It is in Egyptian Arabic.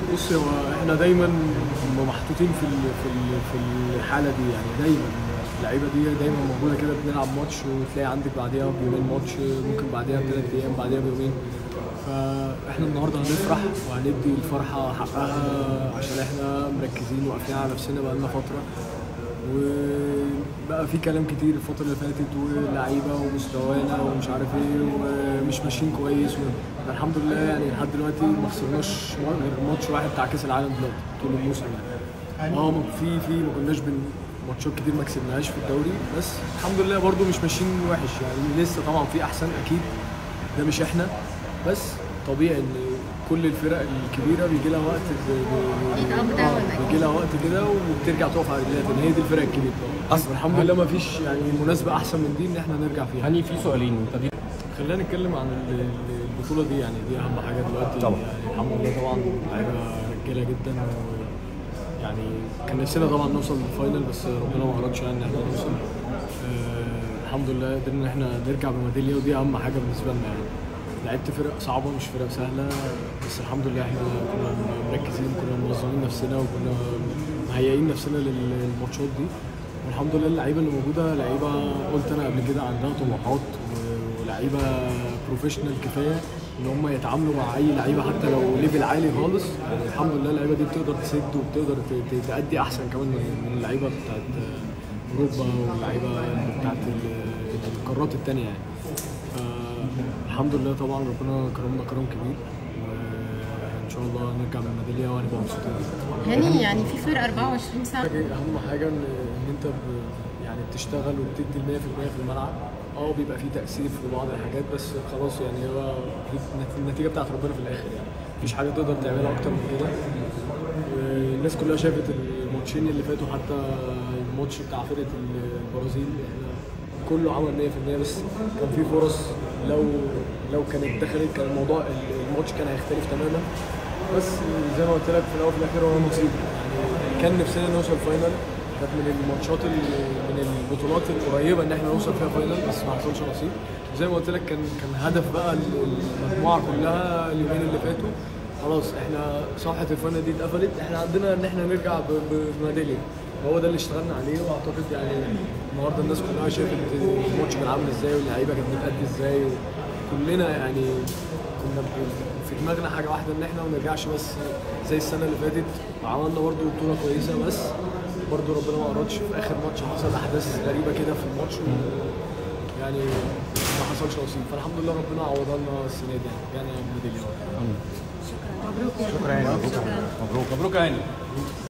بص هو احنا دايما محطوطين في ال- في ال- في الحاله دي يعني دايما اللعيبه دي دايما موجوده كده بنلعب ماتش وتلاقي عندك بعديها بيومين ماتش ممكن بعديها بثلاث ايام بعديها بيومين فاحنا النهارده هنفرح وهندي الفرحه حقها عشان احنا مركزين وقافلين على نفسنا بقالنا فتره وبقى في كلام كتير الفترة اللي فاتت واللعيبة ومستوانا ومش عارف ايه ومش ماشيين كويس و... الحمد لله يعني لحد دلوقتي ما خسرناش غير ماتش واحد بتاع كأس العالم دلوقتي طول الموسم يعني اه في في ما كناش بن ماتشات كتير ما كسبناهاش في الدوري بس الحمد لله برضو مش ماشيين وحش يعني لسه طبعا في احسن اكيد ده مش احنا بس طبيعي ان كل الفرق الكبيره بيجي لها وقت ب- ب- بيبقى up down آه، أكيد. بيجي لها وقت كده وبترجع تقف على رجليها تاني هي دي الفرق الكبيره أصل- الحمد لله ما فيش يعني مناسبه احسن من دي ان احنا نرجع فيها هاني في سؤالين انت دي خلينا نتكلم عن ال- ال- البطوله دي يعني دي اهم حاجه دلوقتي طبعا. يعني الحمد لله طبعا لعيبه رجاله جدا و يعني كان نفسنا طبعا نوصل للفاينل بس ربنا ما ارادش يعني ان احنا نوصل آه الحمد لله قدرنا ان احنا نرجع بميداليه ودي اهم حاجه بالنسبه لنا يعني لعبت فرق صعبه مش فرق سهله بس الحمد لله احنا كنا مركزين كنا منظمين نفسنا وكنا مهيئين نفسنا لل- للماتشات دي والحمد لله اللعيبه اللي موجوده لعيبه قلت انا قبل كده عندها طموحات و- ولعيبه بروفيشنال كفايه ان هم يتعاملوا مع اي لعيبه حتى لو ليفل عالي خالص يعني الحمد لله اللعيبه دي بتقدر تسد وبتقدر ت- ت- تأدي احسن كمان من من اللعيبه بتاعت اوروبا واللعيبه بتاعت ال- القارات التانيه يعني فالحمد لله طبعا ربنا كرمنا كرم كبير وان شاء الله نرجع بالميداليه وهنبقى مبسوطين هاني يعني في فرق 24 ساعه حاجة اهم حاجه ان ان انت ب... يعني بتشتغل وبتدي ال 100% في الملعب اه بيبقى في تاثير في بعض الحاجات بس خلاص يعني هو دي النت- النتيجه بتاعت ربنا في الاخر يعني مفيش حاجه تقدر تعملها اكتر من كده والناس كلها شافت الماتشين اللي فاتوا حتى الماتش بتاع فرقه البرازيل احنا كله عمل 100% بس كان في فرص لو لو كانت دخلت كان الموضوع الماتش كان هيختلف تماما بس زي ما قلت لك في الاول وفي الاخر هو نصيب يعني كان نفسنا نوصل فاينل كانت من الماتشات ال- من البطولات القريبه ان احنا نوصل فيها فاينل بس ما حصلش نصيب زي ما قلت لك كان كان هدف بقى المجموعه كلها اليومين اللي فاتوا خلاص احنا صفحه الفاينل دي اتقفلت احنا عندنا ان احنا نرجع ب- ب- بميداليه هو ده اللي اشتغلنا عليه واعتقد يعني النهارده الناس كلها شافت الماتش كان عامل ازاي واللعيبه كانت بتأدي ازاي وكلنا يعني كنا ب- في دماغنا حاجه واحده ان احنا ما نرجعش بس زي السنه اللي فاتت عملنا برضو بطوله كويسه بس برضو ربنا ما ارادش في اخر ماتش حصل احداث غريبه كده في الماتش و- يعني ما حصلش نصيب فالحمد لله ربنا عوضنا لنا السنه دي يعني جانا ميداليه شكرا يا هاني مبروك مبروك مبروك يا هاني